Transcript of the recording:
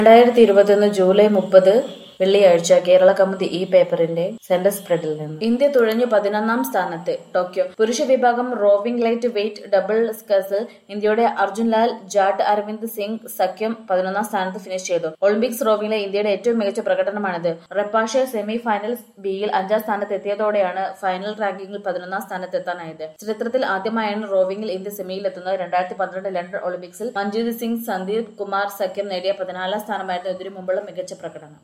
രണ്ടായിരത്തി ഇരുപത്തിയൊന്ന് ജൂലൈ മുപ്പത് വെള്ളിയാഴ്ച കേരള കൗമുദി ഈ പേപ്പറിന്റെ സെന്റർ സ്പ്രെഡിൽ നിന്ന് ഇന്ത്യ തുഴഞ്ഞു പതിനൊന്നാം സ്ഥാനത്ത് ടോക്യോ പുരുഷ വിഭാഗം rowing lightweight double sculls ഇന്ത്യയുടെ അർജുൻ ലാൽ ജാട്ട് അരവിന്ദ് സിംഗ് സഖ്യം പതിനൊന്നാം സ്ഥാനത്ത് ഫിനിഷ് ചെയ്തു ഒളിമ്പിക്സ് റോവിംഗിലെ ഇന്ത്യയുടെ ഏറ്റവും മികച്ച പ്രകടനമാണിത് റപ്പാഷെ സെമി ഫൈനൽ ബിയിൽ അഞ്ചാം സ്ഥാനത്ത് എത്തിയതോടെയാണ് ഫൈനൽ റാങ്കിങ്ങിൽ പതിനൊന്നാം സ്ഥാനത്ത് എത്താനായത് ചരിത്രത്തിൽ ആദ്യമായാണ് റോവിംഗിൽ ഇന്ത്യ സെമിയിൽ എത്തുന്നത് രണ്ടായിരത്തി പന്ത്രണ്ട് ലണ്ടൻ ഒളിമ്പിക്സിൽ മഞ്ജീത് സിംഗ് സന്ദീപ് കുമാർ സഖ്യം നേടിയ പതിനാലാം സ്ഥാനമായിരുന്നു ഇതിനു മുമ്പുള്ള മികച്ച പ്രകടനം